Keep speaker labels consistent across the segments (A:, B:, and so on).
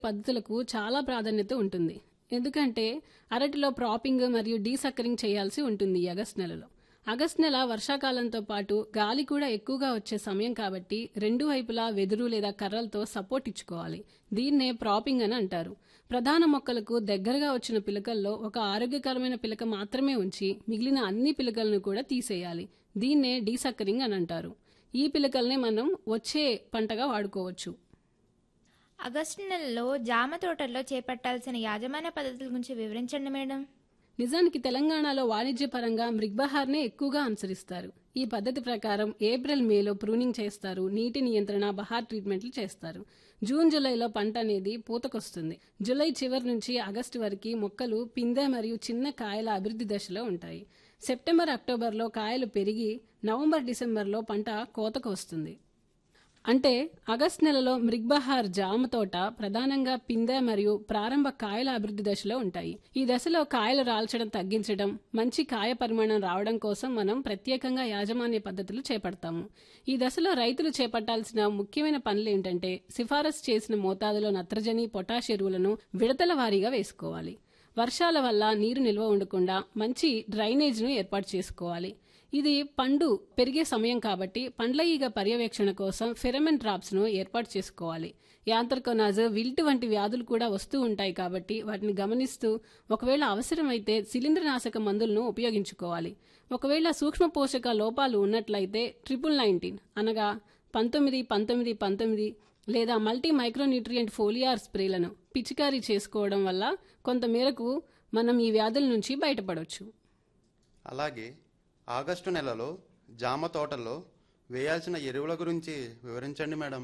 A: పద్ధతులకు చాలా ప్రాధాన్యత ఉంటుంది ఎందుకంటే అరటిలో ప్రాపింగ్ మరియు డీసక్కరింగ్ చేయాల్సి ఉంటుంది ఈ ఆగస్టు నెలలో ఆగస్టు నెల వర్షాకాలంతో పాటు గాలి కూడా ఎక్కువగా వచ్చే సమయం కాబట్టి రెండు వైపులా వెదురు లేదా కర్రలతో సపోర్ట్ ఇచ్చుకోవాలి దీన్నే ప్రాపింగ్ అని అంటారు ప్రధాన మొక్కలకు దగ్గరగా వచ్చిన పిలకల్లో ఒక ఆరోగ్యకరమైన పిలక మాత్రమే ఉంచి మిగిలిన అన్ని పిలకలను కూడా తీసేయాలి దీన్నే డీసక్కరింగ్ అని అంటారు ఈ పిలకల్ని మనం వచ్చే పంటగా వాడుకోవచ్చు
B: ఆగస్టు నెలలో జామ తోటల్లో చేపట్టాల్సిన యాజమాన్య పద్ధతుల గురించి వివరించండి మేడం
A: నిజానికి తెలంగాణలో వాణిజ్యపరంగా మృగ్బహార్నే ఎక్కువగా అనుసరిస్తారు ఈ పద్ధతి ప్రకారం ఏప్రిల్ మేలో ప్రూనింగ్ చేస్తారు నీటి నియంత్రణ బహార్ ట్రీట్మెంట్లు చేస్తారు జూన్ జూలైలో పంట అనేది పూతకొస్తుంది జూలై చివరి నుంచి ఆగస్టు వరకు మొక్కలు పిందె మరియు చిన్న కాయల అభివృద్ధి దశలో ఉంటాయి సెప్టెంబర్ అక్టోబర్లో కాయలు పెరిగి నవంబర్ డిసెంబర్లో పంట కోతకు వస్తుంది అంటే ఆగస్టు నెలలో మృగ్బహార్ జామ తోట ప్రధానంగా పిందె మరియు ప్రారంభ కాయల అభివృద్ధి దశలో ఉంటాయి ఈ దశలో కాయలు రాల్చడం తగ్గించడం మంచి కాయ పరిమాణం రావడం కోసం మనం ప్రత్యేకంగా యాజమాన్య పద్ధతులు చేపడతాము ఈ దశలో రైతులు చేపట్టాల్సిన ముఖ్యమైన పనులు ఏంటంటే సిఫారసు చేసిన మోతాదులో నత్రజని పొటాష్ ఎరువులను విడతల వారీగా వేసుకోవాలి వర్షాల వల్ల నీరు నిల్వ ఉండకుండా మంచి డ్రైనేజ్ను ఏర్పాటు చేసుకోవాలి ఇది పండు పెరిగే సమయం కాబట్టి పండ్ల ఈగ పర్యవేక్షణ కోసం ఫెరమెన్ ట్రాప్స్ ను ఏర్పాటు చేసుకోవాలి యాంత్రకోనాజ్ విల్ట్ వంటి వ్యాధులు కూడా వస్తూ ఉంటాయి కాబట్టి వాటిని గమనిస్తూ ఒకవేళ అవసరమైతే శిలీంద్రనాశక మందులను ఉపయోగించుకోవాలి ఒకవేళ సూక్ష్మ పోషక లోపాలు ఉన్నట్లయితే ట్రిపుల్ నైన్టీన్ అనగా పంతొమ్మిది పంతొమ్మిది పంతొమ్మిది లేదా మల్టీ మైక్రోన్యూట్రియంట్ ఫోలియార్ స్ప్రేలను పిచికారీ చేసుకోవడం వల్ల కొంత మేరకు మనం ఈ వ్యాధుల నుంచి బయటపడవచ్చు
C: అలాగే ఆగస్టు నెలలో జామ తోటల్లో వేయాల్సిన ఎరువుల గురించి వివరించండి మేడం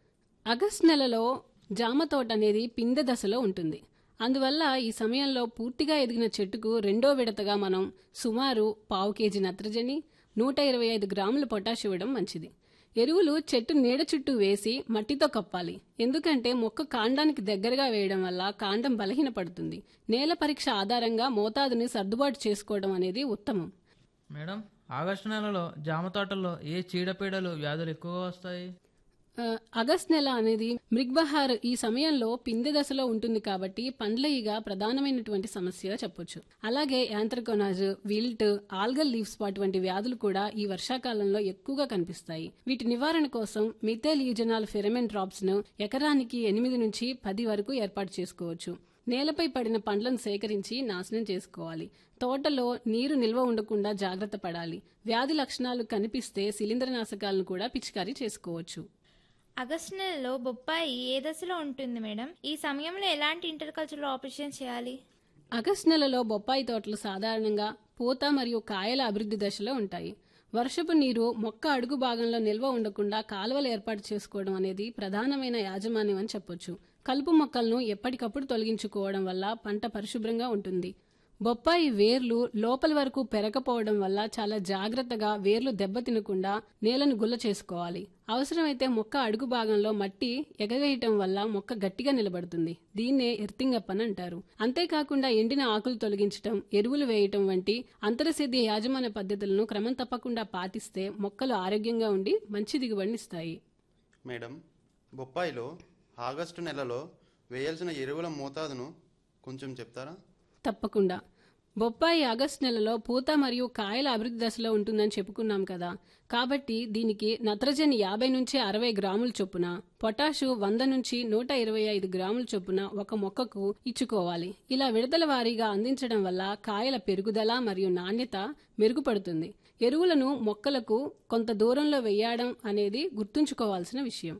A: ఆగస్టు నెలలో జామ తోట అనేది పిందె దశలో ఉంటుంది అందువల్ల ఈ సమయంలో పూర్తిగా ఎదిగిన చెట్టుకు రెండో విడతగా మనం సుమారు పావు కేజీ నత్రజని నూట ఇరవై ఐదు గ్రాముల పొటాష్ ఇవ్వడం మంచిది ఎరువులు చెట్టు నీడ చుట్టూ వేసి మట్టితో కప్పాలి ఎందుకంటే మొక్క కాండానికి దగ్గరగా వేయడం వల్ల కాండం బలహీనపడుతుంది నేల పరీక్ష ఆధారంగా మోతాదుని సర్దుబాటు చేసుకోవడం అనేది ఉత్తమం
D: మేడం ఆగస్టు నెలలో జామ తోటల్లో ఏ చీడపీడలు వ్యాధులు ఎక్కువగా వస్తాయి
A: ఆ, ఆగస్ట్ నెల అనేది మృగ్బహార్ ఈ సమయంలో పిందె దశలో ఉంటుంది కాబట్టి పండ్ల ఈగ ప్రధానమైనటువంటి సమస్యగా చెప్పొచ్చు అలాగే anthracnose wilt algal leaf spot వంటి వ్యాధులు కూడా ఈ వర్షాకాలంలో ఎక్కువగా కనిపిస్తాయి వీటి నివారణ కోసం మిథైల్ యూజనాల్ ఫెరమెన్ డ్రాప్స్ ను ఎకరానికి ఎనిమిది నుంచి పది వరకు ఏర్పాటు చేసుకోవచ్చు నేలపై పడిన పండ్లను సేకరించి నాశనం చేసుకోవాలి తోటలో నీరు నిల్వ ఉండకుండా జాగ్రత్త పడాలి వ్యాధి లక్షణాలు కనిపిస్తే శిలీంద్రనాశకాలను కూడా పిచికారీ చేసుకోవచ్చు
B: ఆగస్టు నెలలో బొప్పాయి ఏ దశలో ఉంటుంది మేడం ఈ సమయంలో ఎలాంటి ఇంటర్ కల్చరల్ ఆపరేషన్ చేయాలి
A: ఆగస్టు నెలలో బొప్పాయి తోటలు సాధారణంగా పూత మరియు కాయల అభివృద్ధి దశలో ఉంటాయి వర్షపు నీరు మొక్క అడుగు భాగంలో నిల్వ ఉండకుండా కాలువలు ఏర్పాటు చేసుకోవడం అనేది ప్రధానమైన యాజమాన్యం అని చెప్పొచ్చు కలుపు మొక్కలను ఎప్పటికప్పుడు తొలగించుకోవడం వల్ల పంట పరిశుభ్రంగా ఉంటుంది బొప్పాయి వేర్లు లోపలి వరకు పెరగపోవడం వల్ల చాలా జాగ్రత్తగా వేర్లు దెబ్బతినకుండా నేలను గుల్ల చేసుకోవాలి అవసరమైతే మొక్క అడుగు భాగంలో మట్టి ఎగవేయటం వల్ల మొక్క గట్టిగా నిలబడుతుంది దీన్నే ఎర్తింగ్ అప్ అని అంటారు అంతేకాకుండా ఎండిన ఆకులు తొలగించటం ఎరువులు వేయటం వంటి అంతరసేద్య యాజమాన్య పద్ధతులను క్రమం తప్పకుండా పాటిస్తే మొక్కలు ఆరోగ్యంగా ఉండి మంచి దిగుబడినిస్తాయి
C: మేడం బొప్పాయిలో ఆగస్టు నెలలో వేయాల్సిన ఎరువుల మోతాదును కొంచెం చెప్తారా
A: తప్పకుండా బొప్పాయి ఆగస్టు నెలలో పూత మరియు కాయల అభివృద్ధి దశలో ఉంటుందని చెప్పుకున్నాం కదా కాబట్టి దీనికి నత్రజని యాభై నుంచి అరవై గ్రాముల చొప్పున పొటాషు వంద నుంచి నూట ఇరవై ఐదు గ్రాముల చొప్పున ఒక మొక్కకు ఇచ్చుకోవాలి ఇలా విడతల వారీగా అందించడం వల్ల కాయల పెరుగుదల మరియు నాణ్యత మెరుగుపడుతుంది ఎరువులను మొక్కలకు కొంత దూరంలో వేయడం అనేది గుర్తుంచుకోవాల్సిన విషయం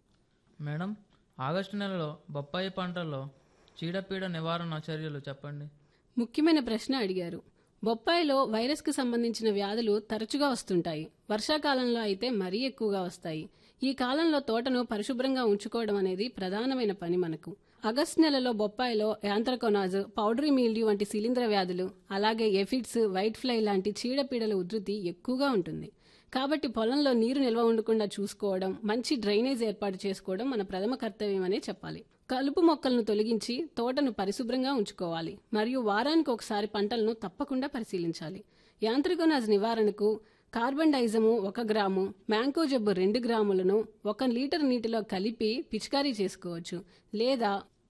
D: మేడం ఆగస్టు నెలలో బొప్పాయి పంటల్లో చీడపీడ నివారణ చర్యలు చెప్పండి
A: ముఖ్యమైన ప్రశ్న అడిగారు బొప్పాయిలో వైరస్ కు సంబంధించిన వ్యాధులు తరచుగా వస్తుంటాయి వర్షాకాలంలో అయితే మరీ ఎక్కువగా వస్తాయి ఈ కాలంలో తోటను పరిశుభ్రంగా ఉంచుకోవడం అనేది ప్రధానమైన పని మనకు ఆగస్టు నెలలో బొప్పాయిలో యాంత్రకోనాజ్ పౌడరీ మీల్డ్యూ వంటి శిలీంద్ర వ్యాధులు అలాగే ఎఫిడ్స్ వైట్ ఫ్లై లాంటి చీడపీడల ఉధృతి ఎక్కువగా ఉంటుంది కాబట్టి పొలంలో నీరు నిల్వ ఉండకుండా చూసుకోవడం మంచి డ్రైనేజ్ ఏర్పాటు చేసుకోవడం మన ప్రథమ కర్తవ్యం అనే చెప్పాలి కలుపు మొక్కలను తొలగించి తోటను పరిశుభ్రంగా ఉంచుకోవాలి మరియు వారానికి ఒకసారి పంటలను తప్పకుండా పరిశీలించాలి యాంత్రికోనాజ్ నివారణకు కార్బన్ డైజము ఒక గ్రాము మ్యాంకో జబ్బు రెండు గ్రాములను ఒక లీటర్ నీటిలో కలిపి పిచికారీ చేసుకోవచ్చు లేదా